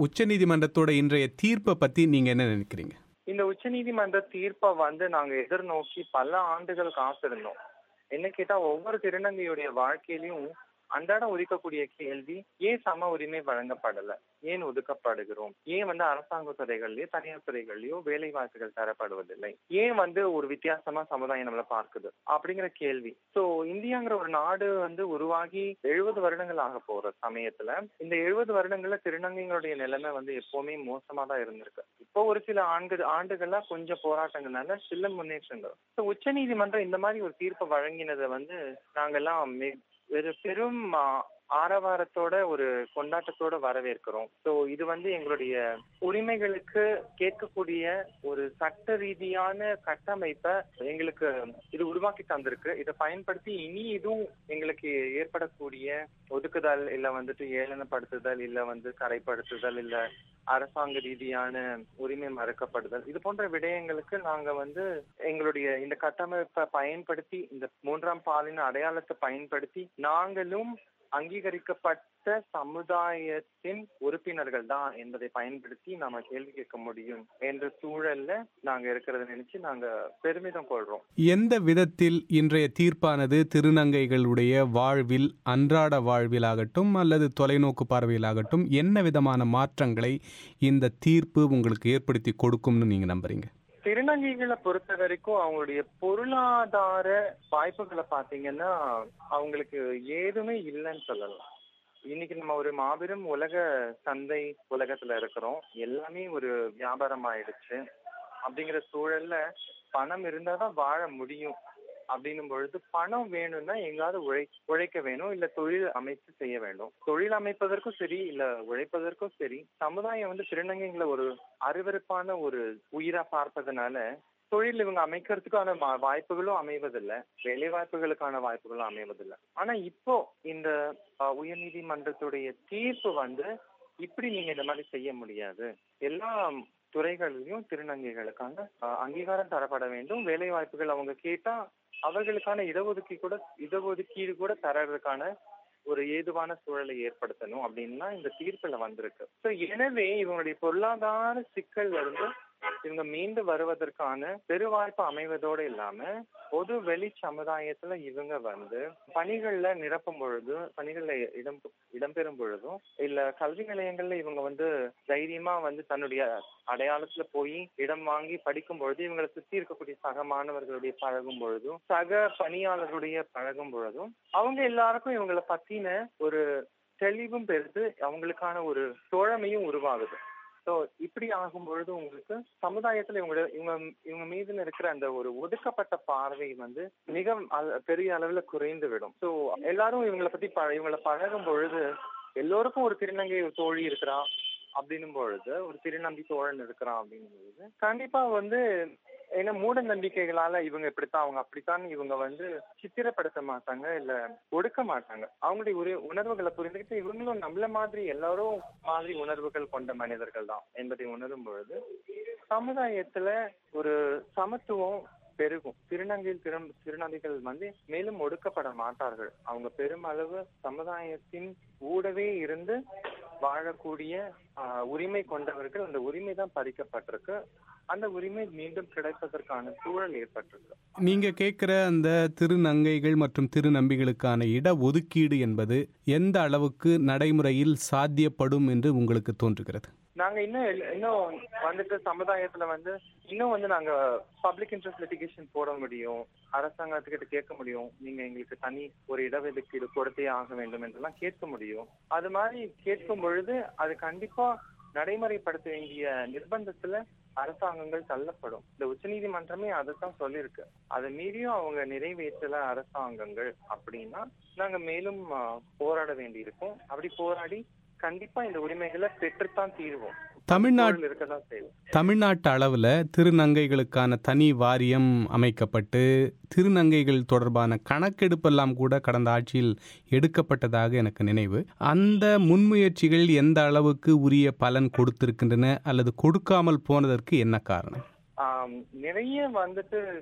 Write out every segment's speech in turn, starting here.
உச்சநீதிமன்றத்தோட இன்றைய தீர்ப்பை பத்தி நீங்க என்ன நினைக்கிறீங்க இந்த உச்சநீதிமன்ற தீர்ப்பை வந்து நாங்க எதிர்நோக்கி பல ஆண்டுகள் காத்திருந்தோம் என்ன கேட்டா ஒவ்வொரு திருநங்கையுடைய வாழ்க்கையிலும் அன்றாடம் ஒதுக்கக்கூடிய கேள்வி ஏன் சம உரிமை வழங்கப்படல ஏன் ஒதுக்கப்படுகிறோம் ஏன் வந்து அரசாங்க துறைகள்லயோ தனியார் துறைகள்லயோ வேலை வாய்ப்புகள் தரப்படுவதில்லை ஏன் வந்து ஒரு வித்தியாசமா சமுதாயம் நம்மள பார்க்குது அப்படிங்கிற கேள்வி சோ இந்தியாங்கிற ஒரு நாடு வந்து உருவாகி எழுபது வருடங்கள் ஆக போற சமயத்துல இந்த எழுபது வருடங்கள்ல திருநங்கைகளுடைய நிலைமை வந்து எப்பவுமே மோசமா தான் இருந்திருக்கு இப்போ ஒரு சில ஆண்டு ஆண்டுகளா கொஞ்சம் போராட்டங்கள்னால சில முன்னேற்றங்கள் ஸோ உச்ச நீதிமன்றம் இந்த மாதிரி ஒரு தீர்ப்பை வழங்கினதை வந்து நாங்கெல்லாம் மிக- ஒரு பெரும் ஆ, ஆரவாரத்தோட ஒரு கொண்டாட்டத்தோட வரவேற்கிறோம் ஸோ இது வந்து எங்களுடைய உரிமைகளுக்கு கேட்கக்கூடிய ஒரு சட்ட ரீதியான கட்டமைப்பை எங்களுக்கு இது உருவாக்கி தந்திருக்கு இதை பயன்படுத்தி இனி இதுவும் எங்களுக்கு ஏற்படக்கூடிய ஒதுக்குதல் இல்ல வந்துட்டு ஏளனப்படுத்துதல் இல்ல வந்து கரைப்படுத்துதல் இல்ல அரசாங்க ரீதியான உரிமை மறுக்கப்படுதல் இது போன்ற விடயங்களுக்கு நாங்க வந்து எங்களுடைய இந்த கட்டமைப்பை பயன்படுத்தி இந்த மூன்றாம் பாலின அடையாளத்தை பயன்படுத்தி நாங்களும் அங்கீகரிக்கப்பட்ட சமுதாயத்தின் உறுப்பினர்கள் தான் என்பதை பயன்படுத்தி நாம கேள்வி கேட்க முடியும் என்ற சூழல்ல நாங்க இருக்கிறத நினைச்சு நாங்க பெருமிதம் கொள்றோம் எந்த விதத்தில் இன்றைய தீர்ப்பானது திருநங்கைகளுடைய வாழ்வில் அன்றாட வாழ்விலாகட்டும் அல்லது தொலைநோக்கு பார்வையிலாகட்டும் என்ன விதமான மாற்றங்களை இந்த தீர்ப்பு உங்களுக்கு ஏற்படுத்தி கொடுக்கும்னு நீங்க நம்புறீங்க திருநங்கைகளை பொறுத்த வரைக்கும் அவங்களுடைய பொருளாதார வாய்ப்புகளை பாத்தீங்கன்னா அவங்களுக்கு ஏதுமே இல்லைன்னு சொல்லலாம் இன்னைக்கு நம்ம ஒரு மாபெரும் உலக சந்தை உலகத்துல இருக்கிறோம் எல்லாமே ஒரு வியாபாரம் ஆயிடுச்சு அப்படிங்கிற சூழல்ல பணம் இருந்தாதான் வாழ முடியும் அப்படின்னும் பொழுது பணம் வேணும்னா எங்காவது உழை உழைக்க வேணும் இல்ல தொழில் அமைத்து செய்ய வேண்டும் தொழில் அமைப்பதற்கும் சரி இல்ல உழைப்பதற்கும் சரி சமுதாயம் வந்து திருநங்கைகளை ஒரு அருவருப்பான ஒரு உயிரா பார்ப்பதனால தொழில் இவங்க அமைக்கிறதுக்கான வா- வாய்ப்புகளும் அமைவதில்லை வேலை வாய்ப்புகளுக்கான வாய்ப்புகளும் அமைவதில்லை ஆனா இப்போ இந்த அஹ், உயர்நீதிமன்றத்துடைய தீர்ப்பு வந்து இப்படி நீங்க இந்த மாதிரி செய்ய முடியாது எல்லா துறைகளிலும் திருநங்கைகளுக்கான அஹ், அங்கீகாரம் தரப்பட வேண்டும் வேலை வாய்ப்புகள் அவங்க கேட்டா அவர்களுக்கான இடஒதுக்கீடு கூட இடஒதுக்கீடு கூட தரதுக்கான ஒரு ஏதுவான சூழலை ஏற்படுத்தணும் அப்படின்னா இந்த தீர்ப்புல வந்திருக்கு சோ எனவே இவங்களுடைய பொருளாதார சிக்கல் இருந்து இவங்க மீண்டு வருவதற்கான பெருவாய்ப்பு அமைவதோடு இல்லாம பொது வெளி சமுதாயத்துல இவங்க வந்து பணிகள்ல நிரப்பும் பொழுது பணிகள்ல இடம் இடம்பெறும் பொழுதும் இல்ல கல்வி நிலையங்கள்ல இவங்க வந்து தைரியமா வந்து தன்னுடைய அடையாளத்துல போய் இடம் வாங்கி படிக்கும் பொழுது இவங்களை சுத்தி இருக்கக்கூடிய சக மாணவர்களுடைய பழகும் பொழுதும் சக பணியாளர்களுடைய பழகும் பொழுதும் அவங்க எல்லாருக்கும் இவங்களை பத்தின ஒரு தெளிவும் பெருது அவங்களுக்கான ஒரு தோழமையும் உருவாகுது ஸோ இப்படி ஆகும் பொழுது உங்களுக்கு சமுதாயத்துல இவங்க இவங்க இவங்க மீது இருக்கிற அந்த ஒரு ஒதுக்கப்பட்ட பார்வை வந்து மிக அ- பெரிய அளவுல குறைந்து விடும் ஸோ எல்லாரும் இவங்களை பத்தி ப- இவங்களை பழகும் பொழுது எல்லோருக்கும் ஒரு திருநங்கை ஒரு தோழி இருக்கிறா அப்படின்னும் பொழுது ஒரு திருநம்பி தோழன் இருக்கிறான் அப்படின்னும் பொழுது கண்டிப்பா வந்து ஏன்னா மூட நம்பிக்கைகளால இவங்க இப்படித்தான் அவங்க அப்படித்தான் இவங்க வந்து சித்திரப்படுத்த மாட்டாங்க இல்ல ஒடுக்க மாட்டாங்க அவங்களுடைய ஒரு உணர்வுகளை புரிந்துக்கிட்டு இவங்களும் நம்மள மாதிரி எல்லாரும் மாதிரி உணர்வுகள் கொண்ட மனிதர்கள் தான் என்பதை உணரும் பொழுது சமுதாயத்துல ஒரு சமத்துவம் பெருகும் திருநங்கையில் திரும் திருநங்கைகள் வந்து மேலும் ஒடுக்கப்பட மாட்டார்கள் அவங்க பெருமளவு சமுதாயத்தின் கூடவே இருந்து வாழக்கூடிய ஆஹ், உரிமை கொண்டவர்கள் அந்த உரிமை தான் பறிக்கப்பட்டிருக்கு அந்த உரிமை மீண்டும் கிடைப்பதற்கான சூழல் ஏற்பட்டிருக்கு நீங்க கேட்கிற அந்த திருநங்கைகள் மற்றும் திருநம்பிகளுக்கான இட ஒதுக்கீடு என்பது எந்த அளவுக்கு நடைமுறையில் சாத்தியப்படும் என்று உங்களுக்கு தோன்றுகிறது நாங்க இன்னும் எல்- இன்னும் வந்துட்டு சமுதாயத்துல வந்து இன்னும் வந்து நாங்க பப்ளிக் இன்ட்ரெஸ்ட் லிட்டிகேஷன் போட முடியும் அரசாங்கத்துக்கிட்ட கேட்க முடியும் நீங்க எங்களுக்கு தனி ஒரு இடஒதுக்கீடு கொடுத்தே ஆக வேண்டும் என்றெல்லாம் கேட்க முடியும் அது மாதிரி கேட்கும் பொழுது அது கண்டிப்பா நடைமுறைப்படுத்த வேண்டிய நிர்பந்தத்துல அரசாங்கங்கள் தள்ளப்படும் இந்த உச்சநீதிமன்றமே அதைத்தான் சொல்லியிருக்கு அதை மீறியும் அவங்க நிறைவேற்றல அரசாங்கங்கள் அப்படின்னா நாங்க மேலும் ஆ, போராட வேண்டியிருக்கும் அப்படி போராடி கண்டிப்பா இந்த உரிமைகளை பெற்றுத்தான் தீர்வோம் தமிழ்நாடு சூழல் இருக்கதான் செய்யும் தமிழ்நாட்டு அளவில் திருநங்கைகளுக்கான தனி வாரியம் அமைக்கப்பட்டு திருநங்கைகள் தொடர்பான கணக்கெடுப்பெல்லாம் கூட கடந்த ஆட்சியில் எடுக்கப்பட்டதாக எனக்கு நினைவு அந்த முன்முயற்சிகள் எந்த அளவுக்கு உரிய பலன் கொடுத்திருக்கின்றன அல்லது கொடுக்காமல் போனதற்கு என்ன காரணம் ஆம், நிறைய வந்துட்டு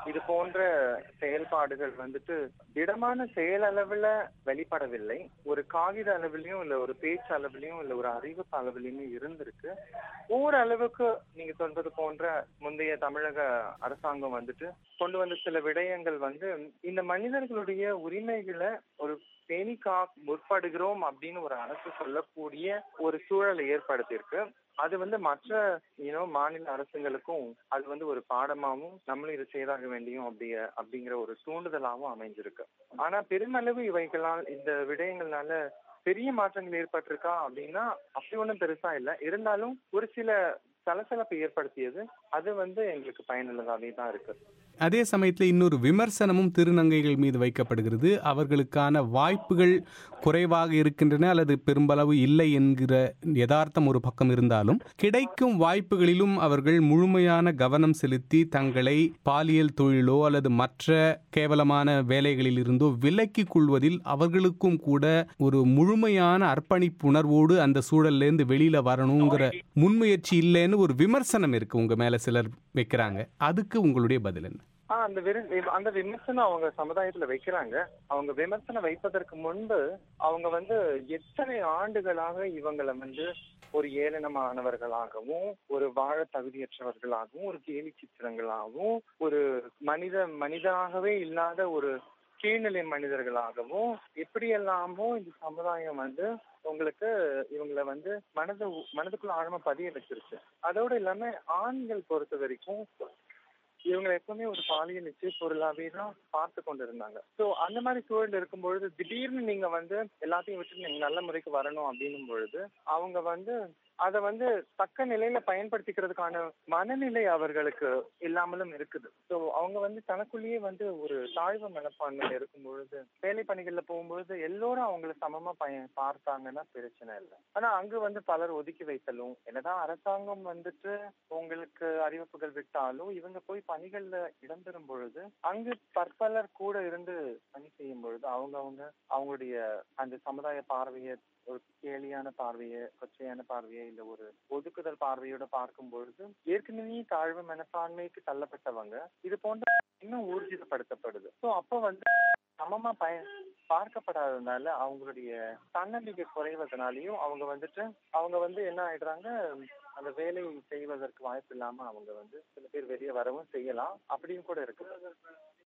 இது போன்ற செயல்பாடுகள் வந்துட்டு திடமான செயல் அளவுல வெளிப்படவில்லை ஒரு காகித அளவிலையும் இல்ல ஒரு பேச்சு அளவிலையும் இல்ல ஒரு அறிவிப்பு அளவிலையுமே இருந்திருக்கு ஓரளவுக்கு நீங்க சொல்றது போன்ற முந்தைய தமிழக அரசாங்கம் வந்துட்டு கொண்டு வந்த சில விடயங்கள் வந்து இந்த மனிதர்களுடைய உரிமைகளை ஒரு பேணி கா முற்படுகிறோம் அப்படின்னு ஒரு அரசு சொல்லக்கூடிய ஒரு சூழலை ஏற்படுத்தியிருக்கு அது வந்து மற்ற யூனோ மாநில அரசுங்களுக்கும் அது வந்து ஒரு பாடமாவும் நம்மளும் இதை செய்தாக வேண்டியும் அப்படிய அப்படிங்கிற ஒரு தூண்டுதலாகவும் அமைஞ்சிருக்கு ஆனா பெருமளவு இவைகளால் இந்த விடயங்கள்னால பெரிய மாற்றங்கள் ஏற்பட்டிருக்கா அப்படின்னா அப்படி ஒன்றும் பெருசா இல்லை இருந்தாலும் ஒரு சில சலசலப்பை ஏற்படுத்தியது அது வந்து எங்களுக்கு பயனுள்ளதாகவே தான் இருக்கு அதே சமயத்தில் இன்னொரு விமர்சனமும் திருநங்கைகள் மீது வைக்கப்படுகிறது அவர்களுக்கான வாய்ப்புகள் குறைவாக இருக்கின்றன அல்லது பெரும்பளவு இல்லை என்கிற யதார்த்தம் ஒரு பக்கம் இருந்தாலும் கிடைக்கும் வாய்ப்புகளிலும் அவர்கள் முழுமையான கவனம் செலுத்தி தங்களை பாலியல் தொழிலோ அல்லது மற்ற கேவலமான வேலைகளில் இருந்தோ விலக்கிக் கொள்வதில் அவர்களுக்கும் கூட ஒரு முழுமையான அர்ப்பணிப்பு உணர்வோடு அந்த சூழல்லேருந்து வெளியில வரணுங்கிற முன்முயற்சி இல்லைன்னு ஒரு விமர்சனம் இருக்கு உங்க மேல சிலர் வைக்கிறாங்க அதுக்கு உங்களுடைய பதில் என்ன ஆஹ் அந்த விரு அந்த விமர்சனம் அவங்க சமுதாயத்துல வைக்கிறாங்க அவங்க விமர்சனம் வைப்பதற்கு முன்பு அவங்க வந்து எத்தனை ஆண்டுகளாக இவங்களை வந்து ஒரு ஏளனமானவர்களாகவும் ஒரு வாழ தகுதியற்றவர்களாகவும் ஒரு கேலி சித்திரங்களாகவும் ஒரு மனித மனிதனாகவே இல்லாத ஒரு கீழ்நிலை மனிதர்களாகவும் எப்படியெல்லாமோ இந்த சமுதாயம் வந்து உங்களுக்கு இவங்களை வந்து மனது மனதுக்குள்ள ஆழமா பதிய வச்சிருச்சு அதோட இல்லாம ஆண்கள் பொறுத்த வரைக்கும் இவங்களை எப்பவுமே ஒரு பாலியல் நிச்சய பொருளாவே தான் பார்த்து கொண்டு இருந்தாங்க சோ அந்த மாதிரி சூழல் இருக்கும் பொழுது திடீர்னு நீங்க வந்து எல்லாத்தையும் விட்டு நீங்க நல்ல முறைக்கு வரணும் அப்படின்னும் பொழுது அவங்க வந்து அதை வந்து தக்க நிலையில பயன்படுத்திக்கிறதுக்கான மனநிலை அவர்களுக்கு இல்லாமலும் இருக்குது ஸோ அவங்க வந்து தனக்குள்ளேயே வந்து ஒரு தாழ்வு மனப்பான்மையில இருக்கும் பொழுது வேலை பணிகள்ல போகும்பொழுது எல்லோரும் அவங்கள சமமா பய பார்த்தாங்கன்னா பிரச்சனை இல்லை ஆனா அங்கு வந்து பலர் ஒதுக்கி வைத்தலும் என்னதான் அரசாங்கம் வந்துட்டு உங்களுக்கு அறிவிப்புகள் விட்டாலும் இவங்க போய் பணிகள்ல இடம்பெறும் பொழுது அங்கு பற்பலர் கூட இருந்து பணி செய்யும் பொழுது அவங்க அவங்க அவங்களுடைய அந்த சமுதாய பார்வையை ஒரு கேலியான பார்வையை கொச்சையான பார்வையை இல்ல ஒரு ஒதுக்குதல் பார்வையோட பார்க்கும் பொழுது ஏற்கனவே தாழ்வு மனப்பான்மைக்கு தள்ளப்பட்டவங்க இது போன்ற இன்னும் ஊர்ஜிதப்படுத்தப்படுது ஸோ அப்போ வந்து சமமா பய பார்க்கப்படாததுனால அவங்களுடைய தன்னம்பிக்கை குறைவதனாலையும் அவங்க வந்துட்டு அவங்க வந்து என்ன ஆயிடுறாங்க அந்த வேலையை செய்வதற்கு வாய்ப்பு இல்லாம அவங்க வந்து சில பேர் வெளியே வரவும் செய்யலாம் அப்படின்னு கூட இருக்கு